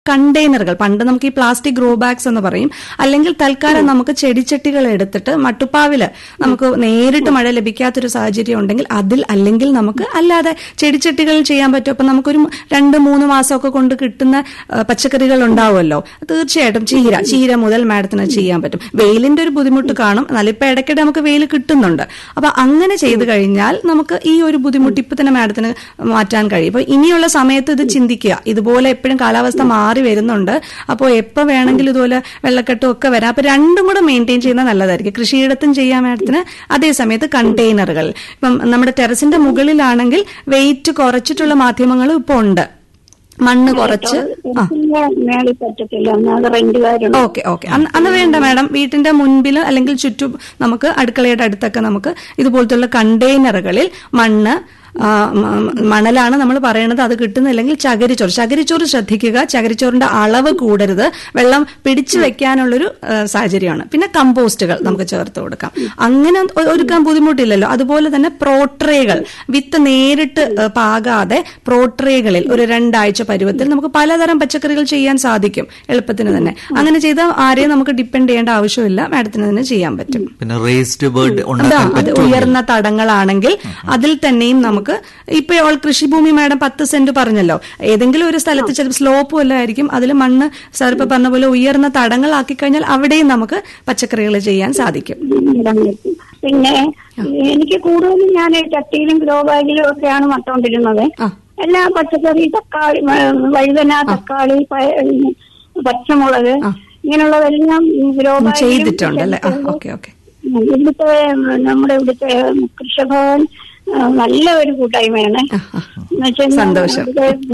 കണ്ടെയ്നറുകൾ പണ്ട് നമുക്ക് ഈ പ്ലാസ്റ്റിക് ഗ്രോ ബാഗ്സ് എന്ന് പറയും അല്ലെങ്കിൽ തൽക്കാലം നമുക്ക് ചെടിച്ചട്ടികൾ എടുത്തിട്ട് മട്ടുപ്പാവില് നമുക്ക് നേരിട്ട് മഴ ലഭിക്കാത്തൊരു സാഹചര്യം ഉണ്ടെങ്കിൽ അതിൽ അല്ലെങ്കിൽ നമുക്ക് അല്ലാതെ ചെടിച്ചട്ടികളിൽ ചെയ്യാൻ പറ്റും അപ്പൊ നമുക്കൊരു രണ്ട് മൂന്ന് മാസമൊക്കെ കൊണ്ട് കിട്ടുന്ന ആ, പച്ചക്കറികൾ ഉണ്ടാവുമല്ലോ തീർച്ചയായിട്ടും ചീര ചീര മുതൽ മാഡത്തിന് ചെയ്യാൻ പറ്റും വെയിലിന്റെ ഒരു ബുദ്ധിമുട്ട് കാണും എന്നാലും ഇപ്പൊ ഇടയ്ക്കിടെ നമുക്ക് വെയിൽ കിട്ടുന്നുണ്ട് അപ്പൊ അങ്ങനെ ചെയ്തു കഴിഞ്ഞാൽ നമുക്ക് ഈ ഒരു ബുദ്ധിമുട്ട് ഇപ്പൊ തന്നെ മാഡത്തിന് മാറ്റാൻ കഴിയും അപ്പൊ ഇനിയുള്ള സമയത്ത് ഇത് ചിന്തിക്കുക ഇതുപോലെ എപ്പോഴും കാലാവസ്ഥ മാറി വരുന്നുണ്ട് അപ്പോൾ എപ്പോൾ വേണമെങ്കിലും ഇതുപോലെ വെള്ളക്കെട്ടും ഒക്കെ വരാം അപ്പൊ രണ്ടും കൂടെ മെയിൻറ്റെയിൻ ചെയ്യുന്നത് നല്ലതായിരിക്കും കൃഷിയിടത്തും ചെയ്യാൻ മാഡത്തിന് അതേ സമയത്ത് കണ്ടെയ്നറുകൾ ഇപ്പം നമ്മുടെ ടെറസിന്റെ മുകളിലാണെങ്കിൽ വെയിറ്റ് കുറച്ചിട്ടുള്ള മാധ്യമങ്ങളും ഇപ്പോൾ ഉണ്ട് മണ്ണ് കുറച്ച് ആ പിന്നെ മേളിൽ പറ്റത്തില്ല ഒന്നാമത് റെന്റുകാരുണ്ട് ഓക്കെ ഓക്കെ അന്ന് അന്ന് വേണ്ട മാഡം വീട്ടിന്റെ മുൻപിൽ അല്ലെങ്കിൽ ചുറ്റും നമുക്ക് അടുക്കളയുടെ അടുത്തൊക്കെ നമുക്ക് ഇതുപോലത്തുള്ള കണ്ടെയ്നറുകളിൽ മണ്ണ് ആ, മ- മ- മണലാണ് നമ്മൾ പറയണത് അത് കിട്ടുന്നില്ലെങ്കിൽ ചകിരിച്ചോറ് ചകിരിച്ചോറ് ശ്രദ്ധിക്കുക ചകിരിച്ചോറിന്റെ അളവ് കൂടരുത് വെള്ളം പിടിച്ചു വെക്കാനുള്ളൊരു ആ, സാഹചര്യമാണ് പിന്നെ കമ്പോസ്റ്റുകൾ നമുക്ക് ചേർത്ത് കൊടുക്കാം അങ്ങനെ ഒ- ഒരുക്കാൻ ബുദ്ധിമുട്ടില്ലല്ലോ അതുപോലെ തന്നെ പ്രോട്രേകൾ വിത്ത് നേരിട്ട് ആ, പാകാതെ പ്രോട്രേകളിൽ ഒരു രണ്ടാഴ്ച പരുവത്തിൽ നമുക്ക് പലതരം പച്ചക്കറികൾ ചെയ്യാൻ സാധിക്കും എളുപ്പത്തിന് തന്നെ അങ്ങനെ ചെയ്താൽ ആരെയും നമുക്ക് ഡിപ്പെൻഡ് ചെയ്യേണ്ട ആവശ്യമില്ല മാഡത്തിന് തന്നെ ചെയ്യാൻ പറ്റും പിന്നെ റേസ്ഡ് ബേർഡ് അതാ ഉണ്ടാക്കാൻ അത് പറ്റും ഉയർന്ന തടങ്ങളാണെങ്കിൽ അതിൽ തന്നെയും നമുക്ക് ഇപ്പൊ ഓൾ കൃഷിഭൂമി മാഡം പത്ത് സെന്റ് പറഞ്ഞല്ലോ ഏതെങ്കിലും ഒരു സ്ഥലത്ത് ചിലപ്പോൾ സ്ലോപ്പ് വല്ല ആയിരിക്കും അതിൽ മണ്ണ് സാർ ഇപ്പൊ പറഞ്ഞ പോലെ ഉയർന്ന തടങ്ങളാക്കി കഴിഞ്ഞാൽ അവിടെയും നമുക്ക് പച്ചക്കറികൾ ചെയ്യാൻ സാധിക്കും ഇടാൻ പറ്റും. പിന്നെ എനിക്ക് കൂടുതലും ഞാൻ ചട്ടിയിലും ഗ്രോ ബാഗിലും ഒക്കെയാണ് നട്ടുകൊണ്ടിരുന്നത് ആ. എല്ലാ പച്ചക്കറി തക്കാളി മ- വഴുതന തക്കാളി പയ- പച്ചമുളക് ഇങ്ങനെയുള്ളതെല്ലാം ഗ്രോ ബാഗിലും ചെയ്തിട്ടുണ്ട് അല്ലേ ആ ഓക്കെ ഓക്കെ ഇവിടുത്തെ നമ്മുടെ ഇവിടുത്തെ കൃഷഭവൻ ആ, നല്ല ഒരു കൂട്ടായ്മയാണ് എന്നുവെച്ചാൽ സന്തോഷം.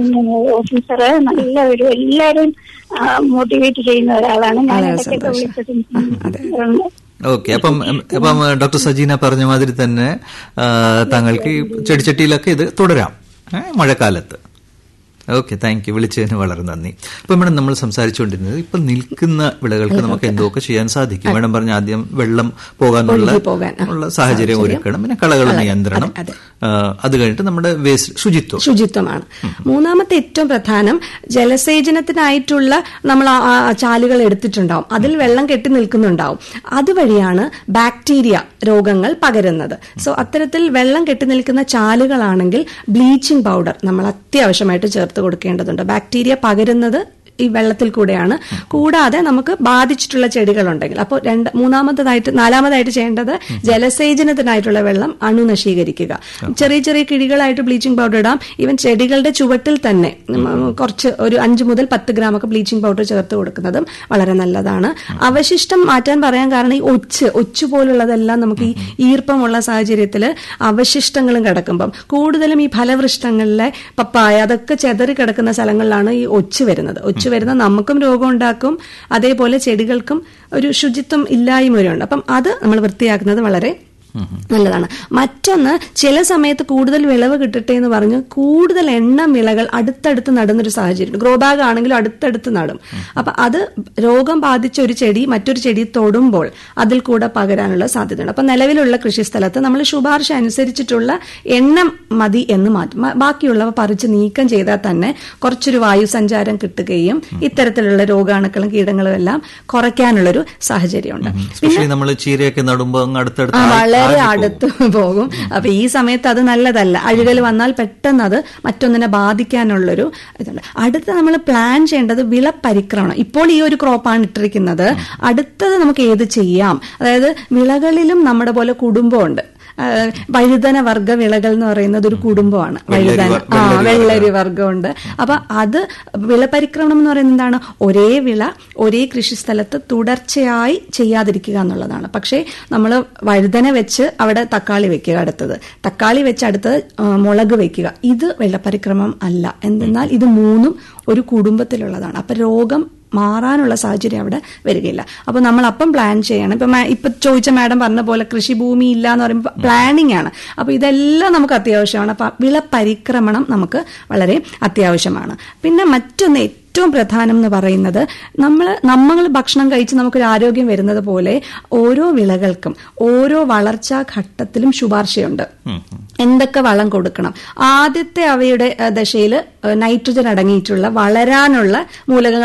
ഓഫീസറ് നല്ല ഒരു എല്ലാരും മോട്ടിവേറ്റ് ചെയ്യുന്ന ഒരാളാണ് ഞാൻ വളരെ ഇടയ്ക്കൊക്കെ സന്തോഷം. വിളിച്ചിട്ടുണ്ട് ഓക്കെ അപ്പം അപ്പം ഡോക്ടർ സജീന പറഞ്ഞ മാതിരി തന്നെ ആ, താങ്കൾക്ക് ഈ ചെടിച്ചട്ടിയിലൊക്കെ ഇത് തുടരാം ഏ, മഴക്കാലത്ത് ഓക്കെ താങ്ക് യു വിളിച്ചതിന് വളരെ നന്ദി അപ്പൊ മേഡം നമ്മൾ സംസാരിച്ചുകൊണ്ടിരുന്നത് ഇപ്പൊ നിൽക്കുന്ന വിളകൾക്ക് നമുക്ക് എന്തൊക്കെ ചെയ്യാൻ സാധിക്കും മേഡം പറഞ്ഞ ആദ്യം വെള്ളം പോകാനുള്ള ഒഴുകി പോകാൻ, ആ, ഉള്ള സാഹചര്യം ഒരുക്കണം പിന്നെ കളകൾ നിയന്ത്രണം അതെ. ആ, അത് കഴിഞ്ഞിട്ട് നമ്മുടെ വേസ്റ്റ് ശുചിത്വം ശുചിത്വമാണ് മൂന്നാമത്തെ ഏറ്റവും പ്രധാനം ജലസേചനത്തിനായിട്ടുള്ള നമ്മൾ ആ- ആ ചാലുകൾ എടുത്തിട്ടുണ്ടാവും അതിൽ വെള്ളം കെട്ടി നിൽക്കുന്നുണ്ടാവും അതുവഴിയാണ് ബാക്ടീരിയ രോഗങ്ങൾ പകരുന്നത് സോ അത്തരത്തിൽ വെള്ളം കെട്ടി നിൽക്കുന്ന ചാലുകളാണെങ്കിൽ ബ്ലീച്ചിങ് പൗഡർ നമ്മൾ അത്യാവശ്യമായിട്ട് ചേർത്ത് കൊടുക്കേണ്ടതുണ്ട് ബാക്ടീരിയ പകരുന്നത് ഈ വെള്ളത്തിൽ കൂടെയാണ് കൂടാതെ നമുക്ക് ബാധിച്ചിട്ടുള്ള ചെടികളുണ്ടെങ്കിൽ അപ്പോൾ രണ്ട് മൂന്നാമത്തതായിട്ട് നാലാമതായിട്ട് ചെയ്യേണ്ടത് ജലസേചനത്തിനായിട്ടുള്ള വെള്ളം അണുനശീകരിക്കുക ചെറിയ ചെറിയ കിഴികളായിട്ട് ബ്ലീച്ചിങ് പൗഡർ ഇടാം ഈവൻ ചെടികളുടെ ചുവട്ടിൽ തന്നെ ഉം, കുറച്ച് ഒരു അഞ്ച് മുതൽ പത്ത് ഗ്രാം ഒക്കെ ബ്ലീച്ചിങ് പൗഡർ ചേർത്ത് കൊടുക്കുന്നതും വളരെ നല്ലതാണ് അവശിഷ്ടം മാറ്റാൻ പറയാൻ കാരണം ഈ ഒച്ച് ഒച്ച് പോലുള്ളതെല്ലാം നമുക്ക് ഈ ഈർപ്പമുള്ള സാഹചര്യത്തിൽ അവശിഷ്ടങ്ങളും കിടക്കുമ്പം കൂടുതലും ഈ ഫലവൃഷ്ടങ്ങളിലെ പപ്പായ അതൊക്കെ ചെതറി കിടക്കുന്ന സ്ഥലങ്ങളിലാണ് ഈ ഒച്ച് വരുന്നത് ഒച്ച് വരുന്ന നമുക്കും രോഗം ഉണ്ടാക്കും അതേപോലെ ചെടികൾക്കും ഒരു ശുചിത്വം ഇല്ലായ്മയുണ്ട് അപ്പം അത് നമ്മൾ വൃത്തിയാക്കുന്നത് വളരെ നല്ലതാണ് മറ്റൊന്ന് ചില സമയത്ത് കൂടുതൽ വിളവ് കിട്ടട്ടെ എന്ന് പറഞ്ഞ് കൂടുതൽ എണ്ണം വിളകൾ അടുത്തടുത്ത് നടുന്നൊരു സാഹചര്യം ഗ്രോ ബാഗ് ആണെങ്കിലും അടുത്തടുത്ത് നടും അപ്പൊ അത് രോഗം ബാധിച്ച ഒരു ചെടി മറ്റൊരു ചെടി തൊടുമ്പോൾ അതിൽ കൂടെ പകരാനുള്ള സാധ്യതയുണ്ട് അപ്പൊ നിലവിലുള്ള കൃഷിസ്ഥലത്ത് നമ്മൾ ശുപാർശ അനുസരിച്ചിട്ടുള്ള എണ്ണം മതി എന്ന് മാറ്റും മ- ബാക്കിയുള്ളവ പറിച്ച് നീക്കം ചെയ്താൽ തന്നെ കുറച്ചൊരു വായു സഞ്ചാരം കിട്ടുകയും ഇത്തരത്തിലുള്ള രോഗാണുക്കളും കീടങ്ങളും എല്ലാം കുറയ്ക്കാനുള്ളൊരു സാഹചര്യമുണ്ട് സ്പെഷ്യലി നമ്മൾ ചീരയൊക്കെ നടുമ്പോൾ അങ്ങ് ആ, അടുത്തടുത്ത് വളരെ ആയി പോകും. അടുത്ത് പോകും അപ്പൊ ഈ സമയത്ത് അത് നല്ലതല്ല അഴുകൽ വന്നാൽ പെട്ടെന്ന് അത് മറ്റൊന്നിനെ ബാധിക്കാനുള്ളൊരു ഇതുണ്ട് അടുത്ത നമ്മൾ പ്ലാൻ ചെയ്യേണ്ടത് വിള പരിക്രമണം ഇപ്പോൾ ഈ ഒരു ക്രോപ്പാണ് ഇട്ടിരിക്കുന്നത് അടുത്തത് നമുക്ക് ഏത് ചെയ്യാം അതായത് വിളകളിലും നമ്മുടെ പോലെ കുടുംബമുണ്ട് ആ, വഴുതന വർഗ വിളകൾ എന്ന് പറയുന്നത് ഒരു കുടുംബമാണ് വെള്ളരി വഴുതന വ- ആ വെള്ളരി വെള്ളരി വർഗമുണ്ട് അപ്പൊ അത് വിളപരിക്രമണം എന്ന് പറയുന്നത് എന്താണ് ഒരേ വിള ഒരേ കൃഷിസ്ഥലത്ത് തുടർച്ചയായി ചെയ്യാതിരിക്കുക എന്നുള്ളതാണ് പക്ഷേ നമ്മൾ വഴുതന വെച്ച് അവിടെ തക്കാളി വെക്കുക അടുത്തത് തക്കാളി വെച്ച് അടുത്തത് ആ, മുളക് വെക്കുക ഇത് വെള്ളപരിക്രമം അല്ല എന്തെന്നാൽ ഇത് മൂന്നും ഒരു കുടുംബത്തിലുള്ളതാണ് അപ്പൊ രോഗം മാറാനുള്ള സാഹചര്യം അവിടെ വരികയില്ല അപ്പൊ നമ്മൾ അപ്പം പ്ലാൻ ചെയ്യണം ഇപ്പൊ മാ- ഇപ്പൊ ചോദിച്ച മാഡം പറഞ്ഞ പോലെ കൃഷിഭൂമി ഇല്ല എന്ന് പറയുമ്പോൾ പ്ലാനിങ് ആണ് അപ്പൊ ഇതെല്ലാം നമുക്ക് അത്യാവശ്യമാണ് അപ്പൊ വിള പരിക്രമണം നമുക്ക് വളരെ അത്യാവശ്യമാണ് പിന്നെ മറ്റൊന്ന് ഏറ്റവും പ്രധാനം എന്ന് പറയുന്നത് നമ്മൾ നമ്മൾ ഭക്ഷണം കഴിച്ച് നമുക്കൊരു ആരോഗ്യം വരുന്നത് പോലെ ഓരോ വിളകൾക്കും ഓരോ വളർച്ചാ ഘട്ടത്തിലും ശുപാർശയുണ്ട് എന്തൊക്കെ വളം കൊടുക്കണം ആദ്യത്തെ അവയുടെ ദശയിൽ നൈട്രജൻ അടങ്ങിയിട്ടുള്ള വളരാനുള്ള മൂലകങ്ങൾ